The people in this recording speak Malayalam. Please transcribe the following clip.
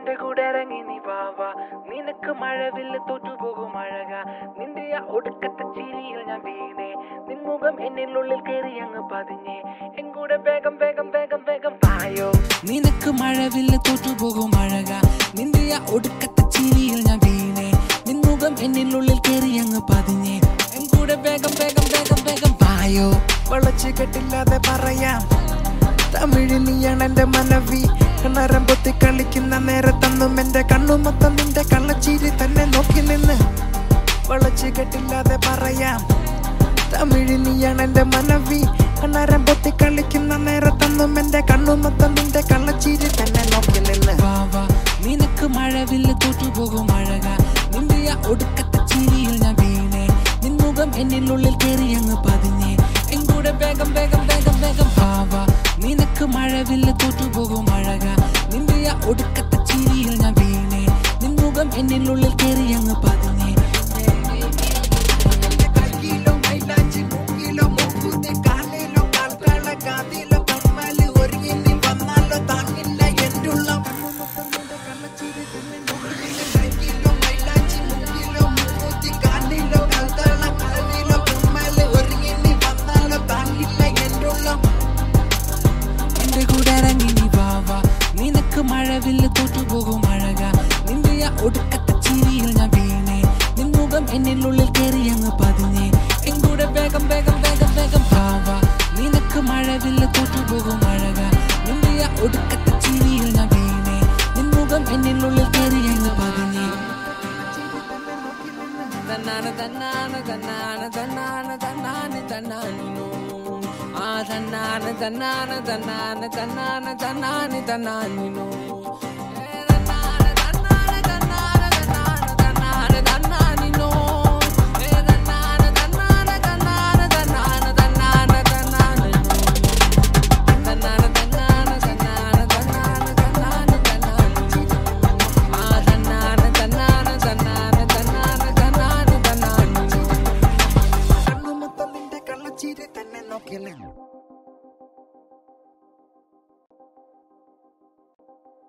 എന്റെ കൂടെ ഇറങ്ങി നീ വാവാ നിനക്ക് മഴവില്ല തോറ്റുപോകും അഴക നിന്റെ ആ ഒടുക്കത്തെ ചിരിയിൽ ഞാൻ വീണേ നിൻമുഖം എന്നിനുള്ളിൽ കയറി അങ്ങ് പതിഞ്ഞേ എങ്കൂടെ വേഗം വേഗം വേഗം വേഗം വായോ നിനക്ക് മഴവില്ല തോറ്റുപോകും അഴക നിന്റെ ആ ഒടുക്കത്തെ ചിരിയിൽ ഞാൻ വീണേ നിൻമുഖം എന്നിനുള്ളിൽ കയറി അങ്ങ് പതിഞ്ഞേ എങ്കൂടെ വേഗം വേഗം വേഗം വേഗം വായോ വളച്ചു കെട്ടില്ലാതെ പറയാം തമിഴ് നീയാണ് എന്റെ മനവി കിണരം പൊത്തി കളിക്കുന്ന നേരത്തൊന്നും എന്റെ കണ്ണു മൊത്തം നിന്റെ കള്ളച്ചിരി തന്നെ നോക്കി നിന്ന് വളച്ചു കെട്ടില്ലാതെ പറയാം തമിഴ് നീയാണ് എന്റെ മനവി കിണരം പൊത്തി കളിക്കുന്ന നേരത്തൊന്നും എന്റെ കണ്ണു മൊത്തം നിന്റെ കള്ളച്ചിരി തന്നെ നോക്കി നിന്ന് വാവാ നിനക്ക് മഴവില്ല തോറ്റുപോകും അഴക നിന്റെ ആ ഒടുക്കത്തെ ചിരിയിൽ ഞാൻ വീണേ നിൻമുഖം എന്നിനുള്ളിൽ കയറി അങ്ങ് പതിഞ്ഞേ എങ്കൂടെ വേഗം വേഗം വേഗം വേഗം വാവാ നിനക്ക് മഴവില്ല തോറ്റുപോകും അഴക നിന്റെ ആ ഒടുക്കത്തെ ചിരിയിൽ ഞാൻ വീണേ നിൻമുഖം എന്നിനുള്ളിൽ കയറി അങ്ങ് പതിഞ്ഞേ കയ്യിലോ മൈലാഞ്ചി മൂക്കിലോ മൂക്കുത്തി കാലിലോ കാൽക്കാള കാതിലോ കമ്മല് ഒരുങ്ങി നീ വന്നാലോ താങ്ങില്ല എന്റുള്ള കയ്യിലോ മൈലാഞ്ചി മൂക്കിലോ മൂക്കുത്തി കാലിലോ കാൽക്കാള കാതിലോ കമ്മല് ഒരുങ്ങി നീ വന്നാലോ താങ്ങില്ല എന്റുള്ള എന്റെ കൂടെ ഇറങ്ങി നീ വാവാ നിനക്ക് മഴവില്ല തോറ്റുപോകും അഴക നിന്റെ ആ ഒടുക്കത്തെ ചിരിയിൽ ഞാൻ വീണേ നിൻമുഖം എന്നിനുള്ളിൽ കയറി അങ്ങ് പതിഞ്ഞേ എങ്കൂടെ വേഗം വേഗം വേഗം വേഗം വാവാ നിനക്ക് മഴവില്ല തോറ്റുപോകും അഴക നിന്റെ ആ ഒടുക്കത്തെ ചിരിയിൽ ഞാൻ വീണേ നിൻമുഖം എന്നിനുള്ളിൽ കയറി അങ്ങ് പതിഞ്ഞേ തന്നാണ് തന്നാണ് തന്നാണ് തന്നാണ് തന്നാണ് തന്നാനിനോ ആ തന്നാണ് തന്നാണ് തന്നാണ് തന്നാണ് തന്നാണ് തന്നാനിനോ